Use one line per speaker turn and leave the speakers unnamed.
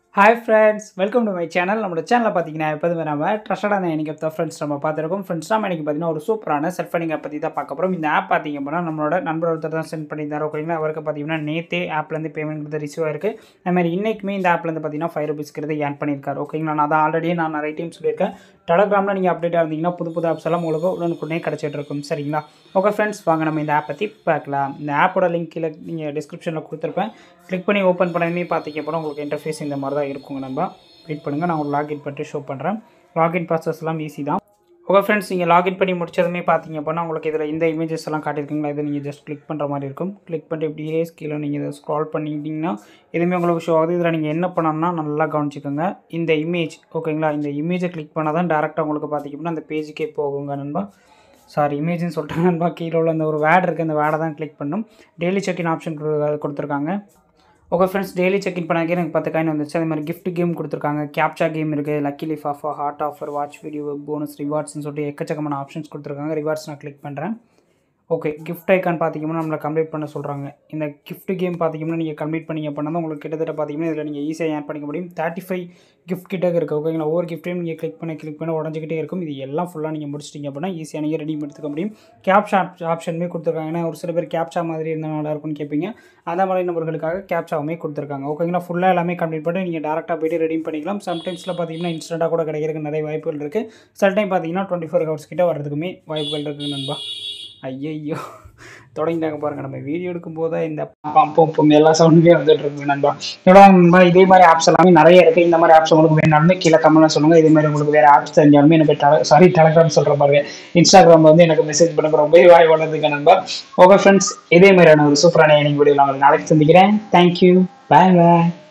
hi friends welcome to my channel நம்மளோட சேனலில் பார்த்தீங்கன்னா எப்போதுமே நம்ம ட்ரஸ்டடான எனக்கு தான் ஃப்ரெண்ட்ஸ் நம்ம பார்த்துருக்கோம் ஃப்ரெண்ட்ஸ் நம்ம எனக்கு பார்த்தீங்கன்னா ஒரு சூப்பரான செல்ஃப் ஃபண்டிங் ஆப் பற்றி தான் பார்க்க போகிறோம் இந்த ஆப் பார்த்தீங்க அப்படின்னா நம்மளோட நண்பர் ஒருத்தர் தான் சென்ட் பண்ணியிருந்தார் ஓகேங்களா அவருக்கு பார்த்தீங்கன்னா நேற்றே ஆப்லேருந்து பேமெண்ட் கொடுத்து ரிசீவ் ஆயிருக்கு அது மாதிரி இன்றைக்குமே இந்த ஆப்லேருந்து பார்த்தீங்கன்னா ஃபைவ் ருபீஸ்க்கு ஏர்ன் பண்ணியிருக்காரு ஓகேங்களா நான் அதை ஆல்ரெடி நான் நிறைய டைம் சொல்லியிருக்கேன் டெலகிராமில் நீங்கள் அப்டேட்டாக இருந்தீங்கன்னா புது புது ஆப்ஸ் எல்லாம் உங்களுக்கு உடனுக்குடனே கிடச்சிட்டு இருக்கும் சரிங்களா ஓகே ஃப்ரெண்ட்ஸ் வாங்க நம்ம இந்த ஆப் பற்றி பார்க்கலாம் இந்த ஆப்போட லிங்க் கீழே நீங்கள் டிஸ்கிரிப்ஷனில் கொடுத்துருப்பேன் கிளிக் பண்ணி ஓப்பன் பண்ணி பார்த்தீங்க அப்புறம் உங்களுக்கு இன்டர்ஃபேஸ் இந்த மாதிரி தான் இருக்குங்க நம்ம வெயிட் பண்ணுங்கள் நான் ஒரு லாகின் பண்ணிட்டு ஷோ பண்ணுறேன் லாகின் ப்ராசஸ் எல்லாம் ஈஸி தான் ஓகே ஃப்ரெண்ட்ஸ் நீங்கள் லாகின் பண்ணி முடிச்சதுமே பார்த்தீங்க அப்படின்னா உங்களுக்கு இதில் இந்த இமேஜஸ் எல்லாம் காட்டியிருக்கீங்களா இதை நீங்கள் ஜஸ்ட் கிளிக் பண்ணுற மாதிரி இருக்கும் கிளிக் பண்ணிட்டு இப்படியே கீழே நீங்கள் இதை ஸ்க்ரால் பண்ணிட்டீங்கன்னா எதுவுமே உங்களுக்கு ஷோ ஆகுது இதில் நீங்கள் என்ன பண்ணணும்னா நல்லா கவனிச்சுக்கோங்க இந்த இமேஜ் ஓகேங்களா இந்த இமேஜை கிளிக் பண்ணால் தான் டேரெக்டாக உங்களுக்கு பார்த்தீங்க அப்படின்னா அந்த பேஜுக்கே போகுங்க நண்பா சாரி இமேஜ்னு சொல்லிட்டு நண்பா கீழே உள்ள அந்த ஒரு வேட் இருக்குது அந்த வேடை தான் கிளிக் பண்ணும் டெய்லி செக்இன் ஆப்ஷன் கொடுத்துருக்காங்க ஓகே ஃப்ரெண்ட்ஸ் டெய்லி செக்இன் பண்ணாக்கே எனக்கு பத்து காயின் வந்துச்சு அதே மாதிரி கிஃப்ட் கேம் கொடுத்துருக்காங்க கேப்சா கேம் இருக்குது லக்கி லிஃப் offer hot offer watch video bonus ரிவார்ட்ஸ்னு சொல்லிட்டு எக்கச்சக்கமான ஆப்ஷன்ஸ் கொடுத்துருக்காங்க ரிவார்ட்ஸ் நான் கிளிக் பண்ணுறேன் ஓகே கிஃப்ட் ஐக்கான் பார்த்தீங்கன்னா நம்மளை கம்ப்ளீட் பண்ண சொல்கிறாங்க இந்த கிஃப்ட் கேம் பார்த்தீங்கன்னா நீங்கள் கம்ப்ளீட் பண்ணீங்க அப்படின்னா தான் உங்களுக்கு கிட்டத்தட்ட பார்த்தீங்கன்னா இதில் நீங்கள் ஈஸியாக ஏன் பண்ணிக்க முடியும் தேர்ட்டி ஃபைவ் கிஃப்ட் கிட்ட இருக்குது ஓகேங்களா ஒவ்வொரு கிஃப்ட்டையும் நீங்கள் கிளிக் பண்ணி கிளிக் பண்ணி உடஞ்சிக்கிட்டே இருக்கும் இது எல்லாம் ஃபுல்லாக நீங்கள் முடிச்சிட்டிங்க அப்படின்னா ஈஸியாக நீங்கள் ரெடி எடுத்துக்க முடியும் கேப்ஷா ஆப்ஷனுமே கொடுத்துருக்காங்க ஏன்னா ஒரு சில பேர் கேப்சா மாதிரி இருந்தால் நல்லா இருக்கும்னு கேட்பீங்க அந்த மாதிரி நபர்களுக்காக கேப்சாவுமே கொடுத்துருக்காங்க ஓகேங்களா ஃபுல்லாக எல்லாமே கம்ப்ளீட் பண்ணி நீங்கள் டேரெக்டாக போய்ட்டு ரெடி பண்ணிக்கலாம் சம்டைம்ஸில் பார்த்தீங்கன்னா இன்ஸ்டண்ட்டாக கூட கிடைக்கிறதுக்கு நிறைய வாய்ப்புகள் இருக்குது சில டைம் பார்த்தீங்கன்னா டுவெண்ட்டி ஃபோர் ஹவர்ஸ் கிட்ட வரதுக்குமே வாய்ப்புகள் இருக்குது நண்பா ஐயையோ தொடங்கிட்டாங்க பாருங்க நம்ம வீடியோ எடுக்கும்போது இந்த பம்பும் பொம் எல்லா சவுண்டுமே வந்துட்டு இருக்கு நண்பா இதோட நண்பா இதே மாதிரி ஆப்ஸ் எல்லாமே நிறைய இருக்கு இந்த மாதிரி ஆப்ஸ் உங்களுக்கு வேணாலுமே கீழே கமெண்ட்ல சொல்லுங்க இதே மாதிரி உங்களுக்கு வேற ஆப்ஸ் தெரிஞ்சாலுமே எனக்கு சாரி டெலகிராம் சொல்ற பாருங்க இன்ஸ்டாகிராம் வந்து எனக்கு மெசேஜ் பண்ணுங்க ரொம்ப வாய் வளர்ந்துங்க நண்பா ஓகே ஃப்ரெண்ட்ஸ் இதே மாதிரியான ஒரு சூப்பரான எனக்கு வீடியோ நான் நாளைக்கு சந்திக்கிறேன் தேங்க்யூ பாய் பாய்